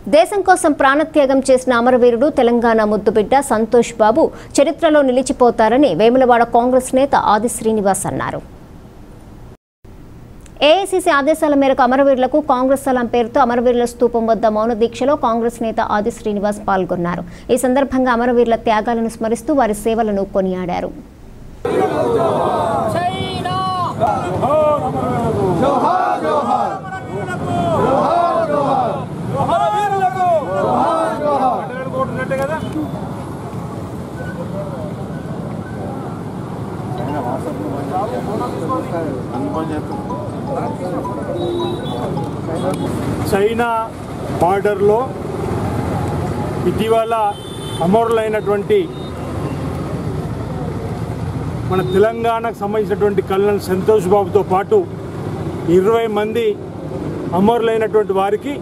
దేశం కోసం ప్రాణత్యాగం చేసిన అమరవీరుడు తెలంగాణ ముద్దుబిడ్డ సంతోష్ బాబు చరిత్రలో నిలిచిపోతారని వేములవాడ కాంగ్రెస్ నేత ఆది శ్రీనివాస్ అన్నారు ఏఐసీసీ ఆదేశాల మేరకు అమరవీరులకు కాంగ్రెస్ సలాం పేరుతో అమరవీరుల స్తూపం వద్ద మౌన దీక్షలో కాంగ్రెస్ నేత ఆది శ్రీనివాస్ పాల్గొన్నారు ఈ సందర్భంగా అమరవీరుల త్యాగాలను స్మరిస్తూ వారి సేవలను కొనియాడారు చైనా బార్డర్లో ఇటీవల అమరులైనటువంటి మన తెలంగాణకు సంబంధించినటువంటి కళ్యాణ్ సంతోష్ బాబుతో పాటు ఇరవై మంది అమరులైనటువంటి వారికి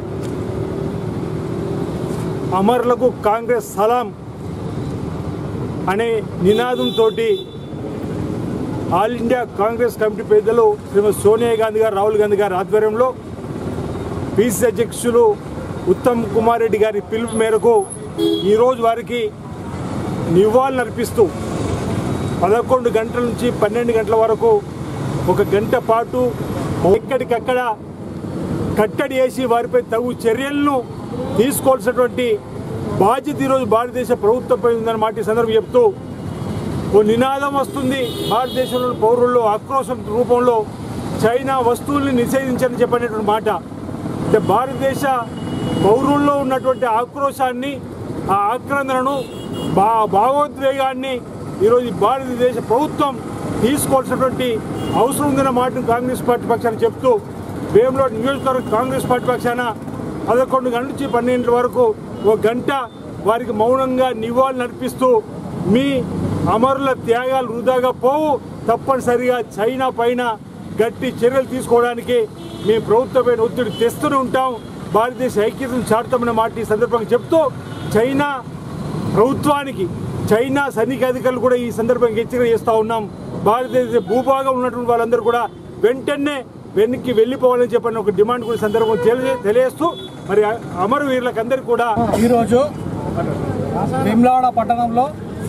అమరులకు కాంగ్రెస్ సలాం అనే నినాదంతో ఆల్ ఇండియా కాంగ్రెస్ కమిటీ పెద్దలు శ్రీమతి సోనియా గాంధీ గారు రాహుల్ గాంధీ గారి ఆధ్వర్యంలో పిసిసి అధ్యక్షులు ఉత్తమ్ కుమార్ రెడ్డి గారి పిలుపు మేరకు ఈరోజు వారికి నివాళులు అర్పిస్తూ పదకొండు గంటల నుంచి పన్నెండు గంటల వరకు ఒక గంట పాటు ఎక్కడికక్కడ కట్టడి వేసి వారిపై తగు చర్యలను తీసుకోవాల్సినటువంటి బాధ్యత ఈరోజు భారతదేశ ప్రభుత్వంపై ఉందని మాట ఈ సందర్భం చెప్తూ ఓ నినాదం వస్తుంది భారతదేశంలోని పౌరుల్లో ఆక్రోశం రూపంలో చైనా వస్తువుల్ని నిషేధించని చెప్పనేటువంటి మాట అంటే భారతదేశ పౌరుల్లో ఉన్నటువంటి ఆక్రోశాన్ని ఆ ఆక్రందనను బా భావోద్వేగాన్ని ఈరోజు ఈ భారతదేశ ప్రభుత్వం తీసుకోవాల్సినటువంటి అవసరం ఉందన్న మాటను కాంగ్రెస్ పార్టీ పక్షాన చెప్తూ వేములో నియోజకవర్గ కాంగ్రెస్ పార్టీ పక్షాన పదకొండు గంటల నుంచి పన్నెండు వరకు ఒక గంట వారికి మౌనంగా నివాళులు అర్పిస్తూ మీ అమరుల త్యాగాలు వృధాగా పోవు తప్పనిసరిగా చైనా పైన గట్టి చర్యలు తీసుకోవడానికి మేము ప్రభుత్వపైన ఒత్తిడి తెస్తూనే ఉంటాం భారతదేశ ఐక్యతను చాటుతామన్న మాట ఈ సందర్భంగా చెప్తూ చైనా ప్రభుత్వానికి చైనా సైనిక అధికారులు కూడా ఈ సందర్భంగా హెచ్చరిక చేస్తూ ఉన్నాం భారతదేశ భూభాగం ఉన్నటువంటి వాళ్ళందరూ కూడా వెంటనే వెనక్కి వెళ్ళిపోవాలని చెప్పని ఒక డిమాండ్ కూడా ఈ సందర్భం తెలియ తెలియజేస్తూ మరి అమరవీరులకు అందరికీ కూడా ఈరోజు విమ్లాడ పట్టణంలో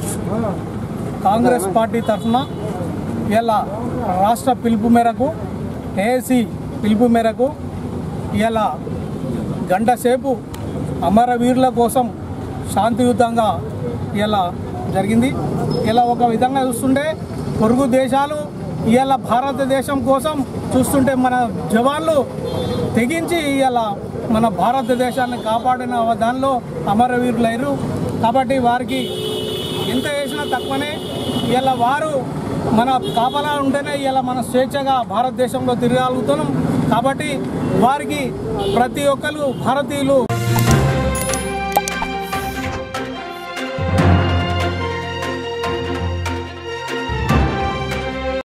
కాంగ్రెస్ పార్టీ తరఫున ఇలా రాష్ట్ర పిలుపు మేరకు ఏఏసీ పిలుపు మేరకు ఇలా గంట సేపు అమరవీరుల కోసం శాంతియుతంగా ఇలా జరిగింది ఇలా ఒక విధంగా చూస్తుంటే పొరుగు దేశాలు ఇలా భారతదేశం కోసం చూస్తుంటే మన జవాన్లు తెగించి ఇలా మన భారతదేశాన్ని కాపాడిన దానిలో అమరవీరులైరు కాబట్టి వారికి ఎంత చేసినా తక్కువనే ఇలా వారు మన కాపలా ఉంటేనే ఇలా మన స్వేచ్ఛగా భారతదేశంలో తిరగలుగుతున్నాం కాబట్టి వారికి ప్రతి ఒక్కరు భారతీయులు